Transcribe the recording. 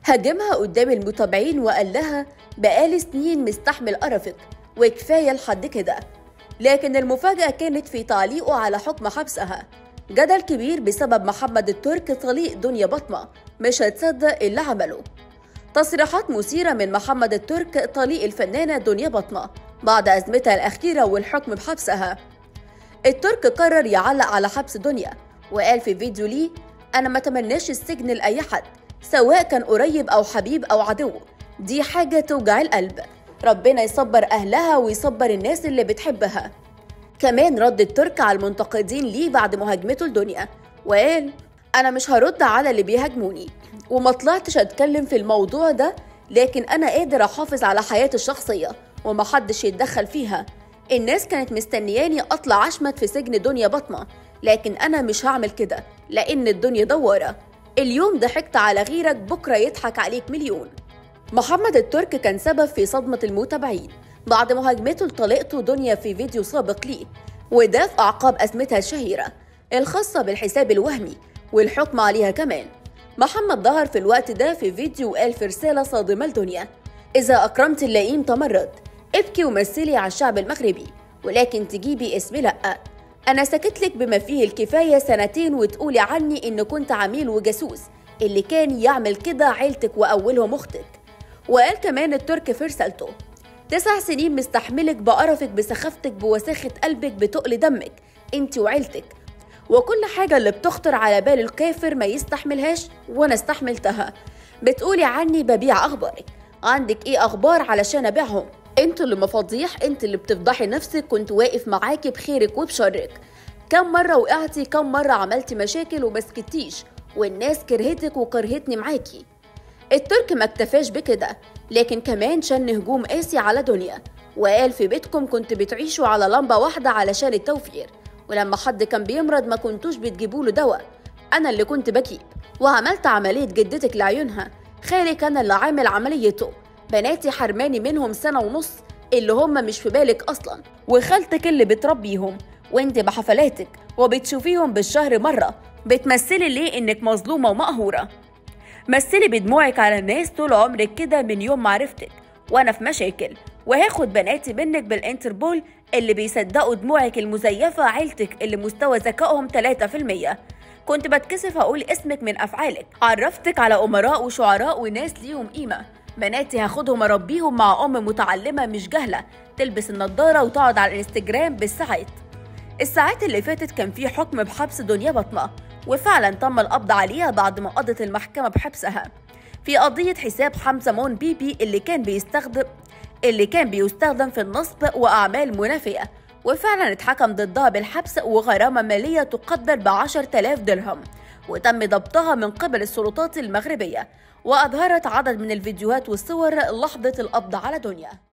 هاجمها قدام المتابعين وقال لها بقالي سنين مستحمل قرفك وكفاية لحد كده لكن المفاجأة كانت في تعليقه على حكم حبسها جدل كبير بسبب محمد الترك طليق دنيا بطمة مش هتصدق اللي عمله تصريحات مثيرة من محمد الترك طليق الفنانة دنيا بطمة بعد أزمتها الأخيرة والحكم بحبسها الترك قرر يعلق على حبس دنيا وقال في فيديو ليه أنا ما تمناش السجن لأي حد سواء كان قريب أو حبيب أو عدو دي حاجة توجع القلب ربنا يصبر أهلها ويصبر الناس اللي بتحبها كمان رد الترك على المنتقدين ليه بعد مهاجمته لدنيا وقال أنا مش هرد على اللي بيهاجموني وما طلعتش أتكلم في الموضوع ده لكن أنا قادر أحافظ على حياتي الشخصية ومحدش يتدخل فيها الناس كانت مستنياني أطلع أشمت في سجن دنيا بطمة لكن أنا مش هعمل كده لأن الدنيا دوارة اليوم ضحكت على غيرك بكرة يضحك عليك مليون محمد الترك كان سبب في صدمة المتابعين بعد مهاجمته لطليقته دنيا في فيديو سابق ليه وده في أعقاب أزمتها الشهيرة الخاصة بالحساب الوهمي والحكم عليها كمان محمد ظهر في الوقت ده في فيديو وقال في رسالة صادمة لدنيا إذا أكرمت اللئيم تمرد ابكي ومثلي على الشعب المغربي ولكن تجيبي اسمي لأ أنا سكت لك بما فيه الكفاية سنتين وتقولي عني إن كنت عميل وجاسوس اللي كان يعمل كده عيلتك وأولهم أختك وقال كمان الترك في رسالته تسع سنين مستحملك بقرفك بسخافتك بوساخة قلبك بتقل دمك انت وعيلتك وكل حاجة اللي بتخطر على بال الكافر ما يستحملهاش وانا استحملتها بتقولي عني ببيع اخبارك عندك ايه اخبار علشان ابيعهم انت اللي مفضيح انت اللي بتفضحي نفسك كنت واقف معاكي بخيرك وبشرك كم مرة وقعتي كم مرة عملتي مشاكل ومسكتيش والناس كرهتك وكرهتني معاكي الترك ما اكتفاش بكده لكن كمان شن هجوم قاسي على دنيا وقال في بيتكم كنت بتعيشوا على لمبة واحدة علشان التوفير ولما حد كان بيمرض ما كنتوش بتجيبوا له دواء أنا اللي كنت بجيب وعملت عملية جدتك لعيونها خالك أنا اللي عامل عمليته بناتي حرماني منهم سنة ونص اللي هم مش في بالك أصلا وخالتك اللي بتربيهم وانت بحفلاتك وبتشوفيهم بالشهر مرة بتمثلي ليه إنك مظلومة ومقهورة مثلي بدموعك على الناس طول عمرك كده من يوم معرفتك وانا في مشاكل وهاخد بناتي منك بالانتربول اللي بيصدقوا دموعك المزيفة عيلتك اللي مستوى ذكائهم 3% كنت بتكسف اقول اسمك من افعالك عرفتك على امراء وشعراء وناس ليهم قيمة بناتي هاخدهم اربيهم مع ام متعلمة مش جهلة تلبس النضارة وتقعد على الانستجرام بالساعات الساعات اللي فاتت كان في حكم بحبس دنيا بطمة وفعلا تم القبض عليها بعد ما قضت المحكمة بحبسها في قضية حساب حمزة مون بيبي اللي كان بيستخدم اللي كان بيستخدم في النصب وأعمال منافية وفعلا اتحكم ضدها بالحبس وغرامة مالية تقدر ب 10000 درهم وتم ضبطها من قبل السلطات المغربية وأظهرت عدد من الفيديوهات والصور لحظة القبض على دنيا